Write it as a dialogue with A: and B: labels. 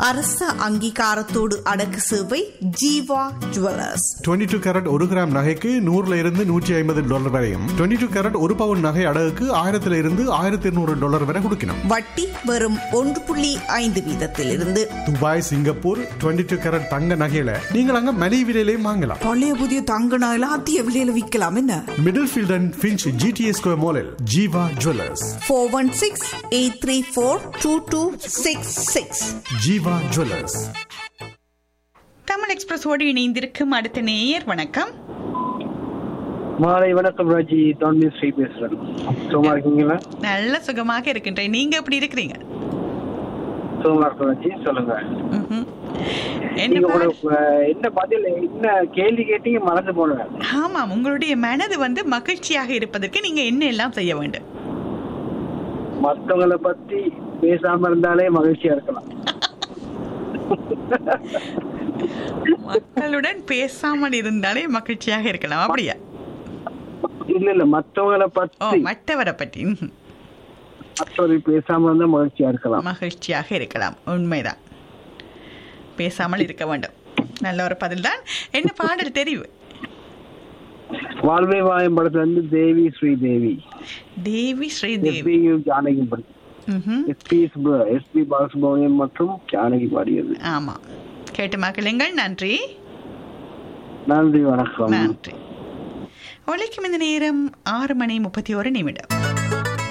A: அரச அங்கீகாரத்தோடு அடக்கு சேவை ஜீவா ஜுவல்லர்ஸ்
B: 22 டூ கேரட் ஒரு கிராம் நகைக்கு நூறுல இருந்து நூற்றி ஐம்பது டாலர் வரையும் 22 டூ கேரட் ஒரு பவுன் நகை அடகுக்கு ஆயிரத்துல இருந்து ஆயிரத்தி இருநூறு டாலர் வரை கொடுக்கணும்
A: வட்டி வெறும் ஒன்று புள்ளி ஐந்து வீதத்திலிருந்து
B: துபாய் சிங்கப்பூர் 22 டூ கேரட் தங்க நகையில நீங்கள் அங்க மலிவு விலையிலையும் வாங்கலாம்
C: பழைய புதிய தங்க நகையில அதிக விலையில விற்கலாம் என்ன
B: Middlefield and Finch GDS square மாலில் Jeeva jewellers
A: four one six eight three four two two six six
B: Jeeva jewellers
D: Tamil எக்ஸ்பிரஸோடு இணைந்திருக்கும் அடுத்த நேயர் வணக்கம்
E: மாலை வணக்கம் ராஜி டான்மி ஸ்ரீ பேசுறேன் சும்மா இருக்கீங்களா
D: நல்ல சுகமாக இருக்கின்றேன் நீங்க எப்படி இருக்கிறீங்க
E: சும்மா இருக்கோம் ராஜி சொல்லுங்க
D: ம்ஹும். என்ன
E: நீங்க
D: பாடல்?
E: ஒரு அஹ், என்ன பதில் என்ன கேள்வி கேட்டீங்க மறந்து போனேன்
D: ஆமாம் உங்களுடைய மனது வந்து மகிழ்ச்சியாக இருப்பதற்கு நீங்க என்ன எல்லாம் செய்ய வேண்டும்
E: மத்தவங்கள பத்தி பேசாம இருந்தாலே மகிழ்ச்சியா இருக்கலாம்
D: மக்களுடன் பேசாமல் இருந்தாலே மகிழ்ச்சியாக இருக்கலாம் அப்படியா
E: இல்ல இல்ல மத்தவங்கள
D: ஓ
E: பத்தி
D: மற்றவரை பற்றி ம்ஹும்.
E: மற்றவர்கள் பேசாம இருந்தா மகிழ்ச்சியா இருக்கலாம்
D: மகிழ்ச்சியாக இருக்கலாம் உண்மைதான் பேசாமல் இருக்க வேண்டும் நல்ல ஒரு பதில் தான் என்ன பாடல் தெரிவு
E: வாழ்வே வாயம் படத்துல இருந்து தேவி ஸ்ரீ தேவி
D: தேவி ஸ்ரீதேவி
E: எஸ்பியும் ஜானகி படம்
D: ம்ஹும்.
E: எஸ்பி எஸ்பி பாலசுப்ரமணியம் மற்றும் ஜானகி பாடியது
D: ஆமா கேட்டு மக்களுங்கள் நன்றி
E: நன்றி வணக்கம்
D: நன்றி ஒழிக்கும் இந்த நேரம் ஆறு மணி முப்பத்தி ஒரு நிமிடம்